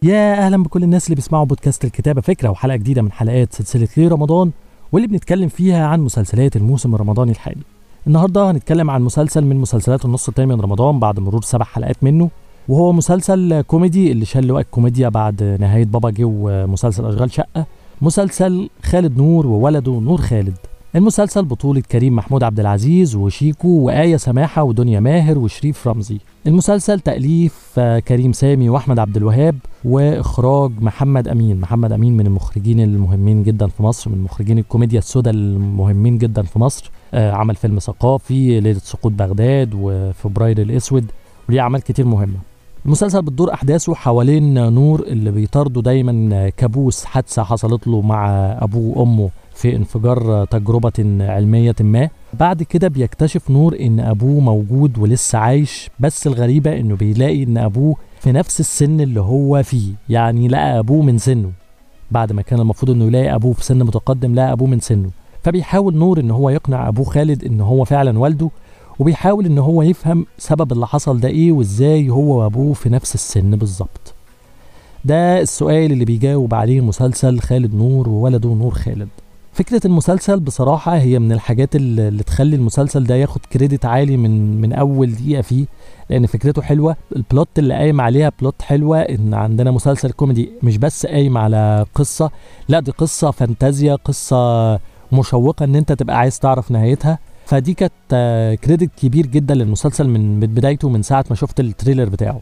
يا اهلا بكل الناس اللي بيسمعوا بودكاست الكتابه فكره وحلقه جديده من حلقات سلسله ليه رمضان واللي بنتكلم فيها عن مسلسلات الموسم الرمضاني الحالي النهارده هنتكلم عن مسلسل من مسلسلات النص التاني من رمضان بعد مرور سبع حلقات منه وهو مسلسل كوميدي اللي شال لواء الكوميديا بعد نهايه بابا جه ومسلسل اشغال شقه مسلسل خالد نور وولده نور خالد المسلسل بطولة كريم محمود عبد العزيز وشيكو وآية سماحة ودنيا ماهر وشريف رمزي المسلسل تأليف آه، كريم سامي وأحمد عبد الوهاب وإخراج محمد أمين محمد أمين من المخرجين المهمين جدا في مصر من مخرجين الكوميديا السوداء المهمين جدا في مصر آه، عمل فيلم ثقافي ليلة سقوط بغداد وفبراير الأسود وليه أعمال كتير مهمة المسلسل بتدور أحداثه حوالين نور اللي بيطارده دايما كابوس حادثة حصلت له مع أبوه وأمه في انفجار تجربة علمية ما بعد كده بيكتشف نور ان ابوه موجود ولسه عايش بس الغريبة انه بيلاقي ان ابوه في نفس السن اللي هو فيه يعني لقى ابوه من سنه بعد ما كان المفروض انه يلاقي ابوه في سن متقدم لقى ابوه من سنه فبيحاول نور ان هو يقنع ابوه خالد ان هو فعلا والده وبيحاول ان هو يفهم سبب اللي حصل ده ايه وازاي هو وابوه في نفس السن بالظبط ده السؤال اللي بيجاوب عليه مسلسل خالد نور وولده نور خالد فكرة المسلسل بصراحة هي من الحاجات اللي اللي تخلي المسلسل ده ياخد كريدت عالي من من أول دقيقة فيه لأن فكرته حلوة البلوت اللي قايم عليها بلوت حلوة إن عندنا مسلسل كوميدي مش بس قايم على قصة لا دي قصة فانتازيا قصة مشوقة إن أنت تبقى عايز تعرف نهايتها فدي كانت آه، كريدت كبير جدا للمسلسل من من بدايته من ساعة ما شفت التريلر بتاعه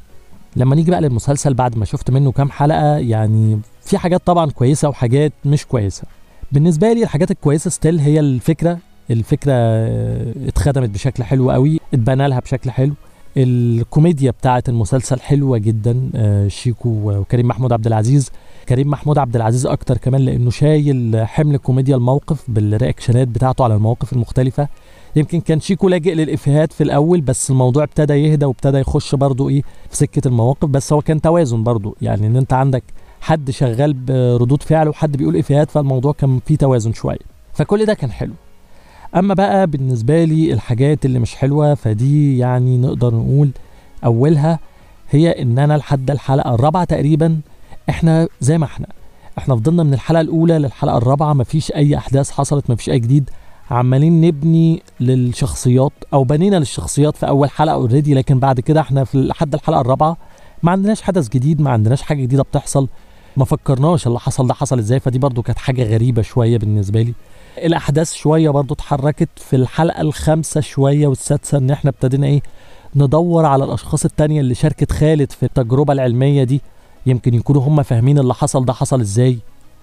لما نيجي بقى للمسلسل بعد ما شفت منه كام حلقة يعني في حاجات طبعا كويسة وحاجات مش كويسة بالنسبه لي الحاجات الكويسه ستيل هي الفكره الفكره آه، اتخدمت بشكل حلو قوي اتبنى لها بشكل حلو الكوميديا بتاعه المسلسل حلوه جدا آه، شيكو وكريم محمود عبد العزيز كريم محمود عبد العزيز اكتر كمان لانه شايل حمل كوميديا الموقف بالرياكشنات بتاعته على المواقف المختلفه يمكن كان شيكو لاجئ للافيهات في الاول بس الموضوع ابتدى يهدى وابتدى يخش برضه ايه في سكه المواقف بس هو كان توازن برضه يعني ان انت عندك حد شغال بردود فعل وحد بيقول افيهات فالموضوع كان فيه توازن شويه فكل ده كان حلو اما بقى بالنسبه لي الحاجات اللي مش حلوه فدي يعني نقدر نقول اولها هي ان انا لحد الحلقه الرابعه تقريبا احنا زي ما احنا احنا فضلنا من الحلقه الاولى للحلقه الرابعه مفيش اي احداث حصلت مفيش اي جديد عمالين نبني للشخصيات او بنينا للشخصيات في اول حلقه اوريدي لكن بعد كده احنا في لحد الحلقه الرابعه ما عندناش حدث جديد ما عندناش حاجه جديده بتحصل ما فكرناش اللي حصل ده حصل ازاي فدي برضو كانت حاجه غريبه شويه بالنسبه لي الاحداث شويه برضو اتحركت في الحلقه الخامسه شويه والسادسه ان احنا ابتدينا ايه ندور على الاشخاص التانية اللي شاركت خالد في التجربه العلميه دي يمكن يكونوا هم فاهمين اللي حصل ده حصل ازاي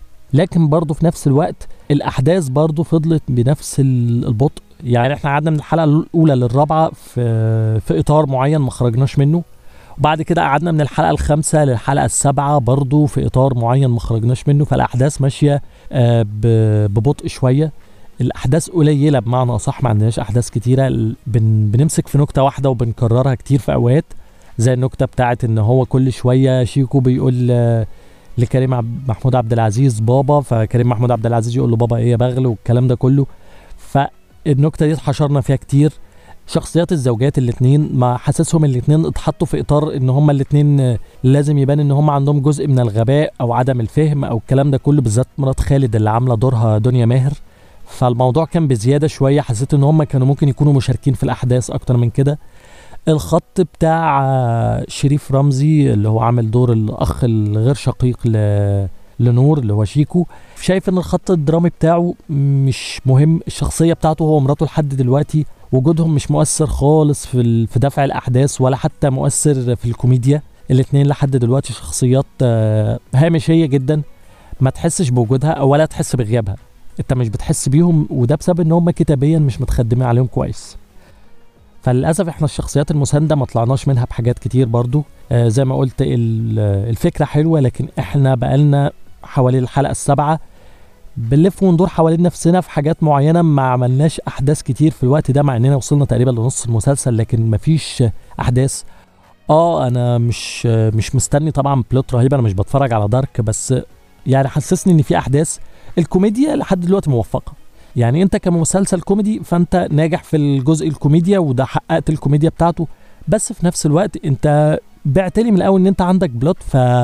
لكن برضو في نفس الوقت الاحداث برضو فضلت بنفس ال- البطء يعني احنا قعدنا من الحلقه الاولى للرابعه في في اطار معين ما خرجناش منه وبعد كده قعدنا من الحلقه الخامسه للحلقه السابعه برضو في اطار معين ما خرجناش منه فالاحداث ماشيه آه، ب- ببطء شويه الاحداث قليله بمعنى اصح ما عندناش احداث كتيره ال- بن بنمسك في نكته واحده وبنكررها كتير في اوقات زي النكته بتاعت ان هو كل شويه شيكو بيقول آه، لكريم عب- محمود عبد العزيز بابا فكريم محمود عبد العزيز يقول له بابا ايه يا بغل والكلام ده كله فالنكته دي اتحشرنا فيها كتير شخصيات الزوجات الاثنين ما حاسسهم الاثنين اتحطوا في اطار ان هما الاثنين لازم يبان ان هما عندهم جزء من الغباء او عدم الفهم او الكلام ده كله بالذات مرات خالد اللي عامله دورها دنيا ماهر فالموضوع كان بزياده شويه حسيت ان هما كانوا ممكن يكونوا مشاركين في الاحداث اكتر من كده الخط بتاع آه، شريف رمزي اللي هو عامل دور الاخ الغير شقيق ل... لنور اللي هو شيكو شايف ان الخط الدرامي بتاعه مش مهم الشخصيه بتاعته هو ومراته لحد دلوقتي وجودهم مش مؤثر خالص في ال- في دفع الاحداث ولا حتى مؤثر في الكوميديا الاثنين لحد دلوقتي شخصيات آه، هامشيه جدا ما تحسش بوجودها ولا تحس بغيابها انت مش بتحس بيهم وده بسبب ان هم كتابيا مش متخدمين عليهم كويس فللاسف احنا الشخصيات المسانده ما طلعناش منها بحاجات كتير برضو آه زي ما قلت ال- الفكره حلوه لكن احنا بقالنا حوالي الحلقه السابعه بنلف وندور حوالين نفسنا في حاجات معينه ما عملناش احداث كتير في الوقت ده مع اننا وصلنا تقريبا لنص المسلسل لكن مفيش احداث اه انا مش مش مستني طبعا بلوت رهيب انا مش بتفرج على دارك بس يعني حسسني ان في احداث الكوميديا لحد دلوقتي موفقه يعني انت كمسلسل كوميدي فانت ناجح في الجزء الكوميديا وده حققت الكوميديا بتاعته بس في نفس الوقت انت بعت لي من الاول ان انت عندك بلوت ف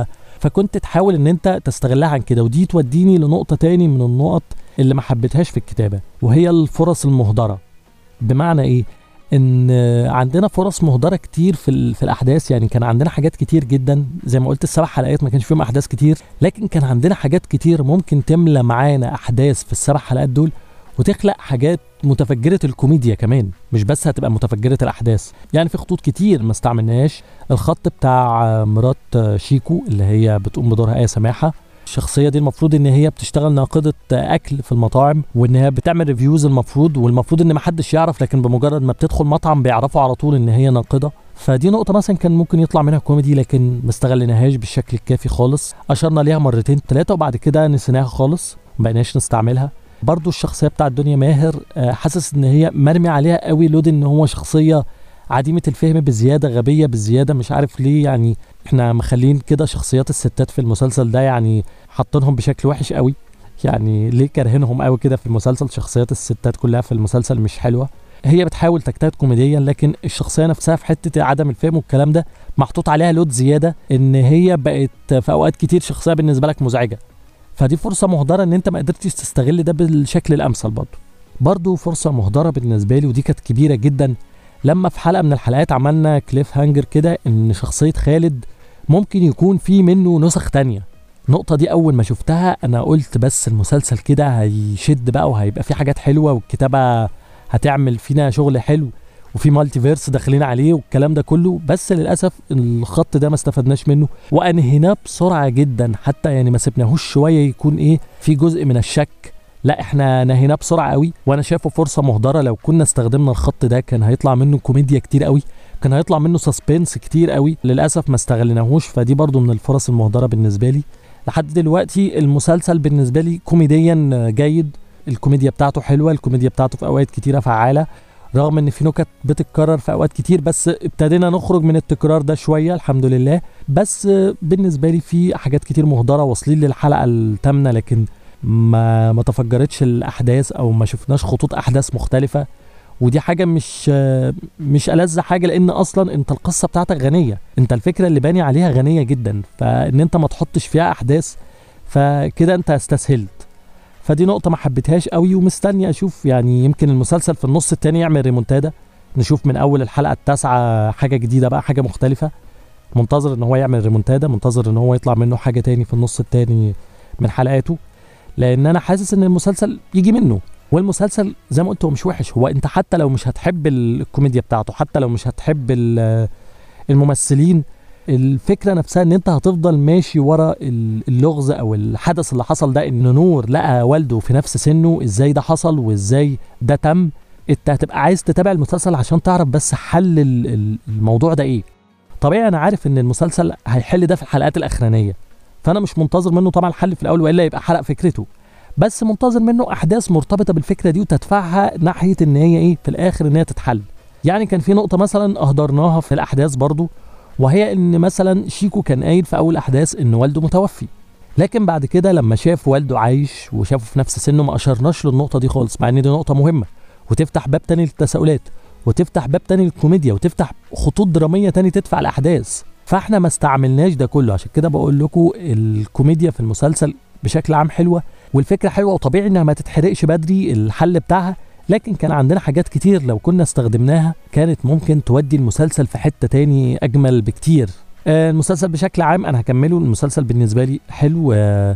فكنت تحاول ان انت تستغلها عن كده ودي توديني لنقطه تاني من النقط اللي ما حبيتهاش في الكتابه وهي الفرص المهدره بمعنى ايه ان عندنا فرص مهدره كتير في في الاحداث يعني كان عندنا حاجات كتير جدا زي ما قلت السبع حلقات ما كانش فيهم احداث كتير لكن كان عندنا حاجات كتير ممكن تملى معانا احداث في السبع حلقات دول وتخلق حاجات متفجرة الكوميديا كمان مش بس هتبقى متفجرة الأحداث يعني في خطوط كتير ما استعملناهاش الخط بتاع مرات شيكو اللي هي بتقوم بدورها آية سماحة الشخصيه دي المفروض ان هي بتشتغل ناقده اكل في المطاعم وان هي بتعمل ريفيوز المفروض والمفروض ان محدش يعرف لكن بمجرد ما بتدخل مطعم بيعرفوا على طول ان هي ناقده فدي نقطه مثلا كان ممكن يطلع منها كوميدي لكن ما استغلناهاش بالشكل الكافي خالص اشرنا ليها مرتين ثلاثه وبعد كده نسيناها خالص ما بقيناش نستعملها برضو الشخصيه بتاعت دنيا ماهر حاسس ان هي مرمي عليها قوي لود ان هو شخصيه عديمه الفهم بزياده غبيه بزياده مش عارف ليه يعني احنا مخلين كده شخصيات الستات في المسلسل ده يعني حاطينهم بشكل وحش قوي يعني ليه كارهينهم قوي كده في المسلسل شخصيات الستات كلها في المسلسل مش حلوه هي بتحاول تجتهد كوميديا لكن الشخصيه نفسها في حته عدم الفهم والكلام ده محطوط عليها لود زياده ان هي بقت في اوقات كتير شخصيه بالنسبه لك مزعجه فدي فرصه مهدره ان انت ما قدرتش تستغل ده بالشكل الامثل برضه برضه فرصه مهدره بالنسبه لي ودي كانت كبيره جدا لما في حلقه من الحلقات عملنا كليف هانجر كده ان شخصيه خالد ممكن يكون في منه نسخ تانية النقطة دي أول ما شفتها أنا قلت بس المسلسل كده هيشد بقى وهيبقى في حاجات حلوة والكتابة هتعمل فينا شغل حلو وفي مالتي فيرس داخلين عليه والكلام ده كله بس للأسف الخط ده ما استفدناش منه وأنهيناه بسرعة جدا حتى يعني ما سبناهوش شوية يكون إيه في جزء من الشك لا احنا نهيناه بسرعه قوي وانا شايفه فرصه مهدره لو كنا استخدمنا الخط ده كان هيطلع منه كوميديا كتير قوي كان هيطلع منه سسبنس كتير قوي للاسف ما استغلناهوش فدي برضو من الفرص المهدره بالنسبه لي لحد دلوقتي المسلسل بالنسبه لي كوميديا جيد الكوميديا بتاعته حلوه الكوميديا بتاعته في اوقات كتيره فعاله رغم ان في نكت بتتكرر في اوقات كتير بس ابتدينا نخرج من التكرار ده شويه الحمد لله بس بالنسبه لي في حاجات كتير مهدره واصلين للحلقه الثامنه لكن ما ما تفجرتش الاحداث او ما شفناش خطوط احداث مختلفه ودي حاجه مش مش ألذ حاجه لان اصلا انت القصه بتاعتك غنيه انت الفكره اللي باني عليها غنيه جدا فان انت ما تحطش فيها احداث فكده انت استسهلت فدي نقطه ما حبيتهاش قوي ومستني اشوف يعني يمكن المسلسل في النص التاني يعمل ريمونتادا نشوف من اول الحلقه التاسعه حاجه جديده بقى حاجه مختلفه منتظر ان هو يعمل ريمونتادا منتظر ان هو يطلع منه حاجه تاني في النص التاني من حلقاته لان انا حاسس ان المسلسل يجي منه والمسلسل زي ما قلت هو مش وحش هو انت حتى لو مش هتحب الكوميديا بتاعته حتى لو مش هتحب الممثلين الفكره نفسها ان انت هتفضل ماشي ورا اللغز او الحدث اللي حصل ده ان نور لقى والده في نفس سنه ازاي ده حصل وازاي ده تم انت هتبقى عايز تتابع المسلسل عشان تعرف بس حل الموضوع ده ايه طبيعي انا عارف ان المسلسل هيحل ده في الحلقات الاخرانيه فانا مش منتظر منه طبعا الحل في الاول والا يبقى حرق فكرته بس منتظر منه احداث مرتبطه بالفكره دي وتدفعها ناحيه ان هي ايه في الاخر ان هي تتحل يعني كان في نقطه مثلا اهدرناها في الاحداث برضو وهي ان مثلا شيكو كان قايل في اول احداث ان والده متوفي لكن بعد كده لما شاف والده عايش وشافه في نفس سنه ما اشرناش للنقطه دي خالص مع ان دي نقطه مهمه وتفتح باب تاني للتساؤلات وتفتح باب تاني للكوميديا وتفتح خطوط دراميه تاني تدفع الاحداث فاحنا ما استعملناش ده كله عشان كده بقول لكم الكوميديا في المسلسل بشكل عام حلوه والفكره حلوه وطبيعي انها ما تتحرقش بدري الحل بتاعها لكن كان عندنا حاجات كتير لو كنا استخدمناها كانت ممكن تودي المسلسل في حته تاني اجمل بكتير المسلسل بشكل عام انا هكمله المسلسل بالنسبه لي حلو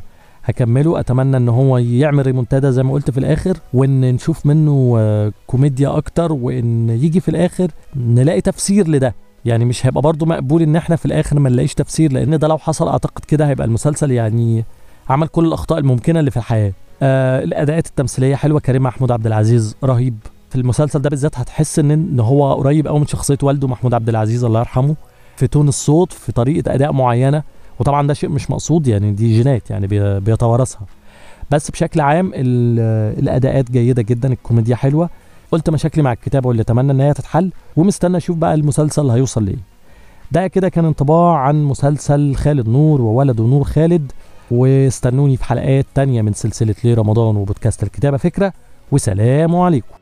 هكمله اتمنى ان هو يعمل ريمونتادا زي ما قلت في الاخر وان نشوف منه كوميديا اكتر وان يجي في الاخر نلاقي تفسير لده يعني مش هيبقى برضه مقبول ان احنا في الاخر ما نلاقيش تفسير لان ده لو حصل اعتقد كده هيبقى المسلسل يعني عمل كل الاخطاء الممكنه اللي في الحياه آه الاداءات التمثيليه حلوه كريم محمود عبد العزيز رهيب في المسلسل ده بالذات هتحس ان ان هو قريب قوي من شخصيه والده محمود عبد العزيز الله يرحمه في تون الصوت في طريقه اداء معينه وطبعا ده شيء مش مقصود يعني دي جينات يعني بيتوارثها بس بشكل عام الاداءات جيده جدا الكوميديا حلوه قلت مشاكلي مع الكتابه واللي اتمنى ان هي تتحل ومستنى اشوف بقى المسلسل هيوصل لايه ده كده كان انطباع عن مسلسل خالد نور وولده نور خالد واستنوني في حلقات تانية من سلسلة ليه رمضان وبودكاست الكتابة فكرة وسلام عليكم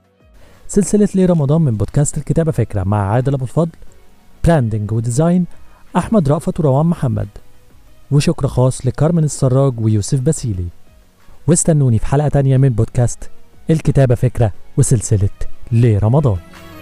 سلسلة ليه رمضان من بودكاست الكتابة فكرة مع عادل أبو الفضل براندنج وديزاين أحمد رأفت وروان محمد وشكر خاص لكارمن السراج ويوسف باسيلي واستنوني في حلقة تانية من بودكاست الكتابة فكرة وسلسلة ليه رمضان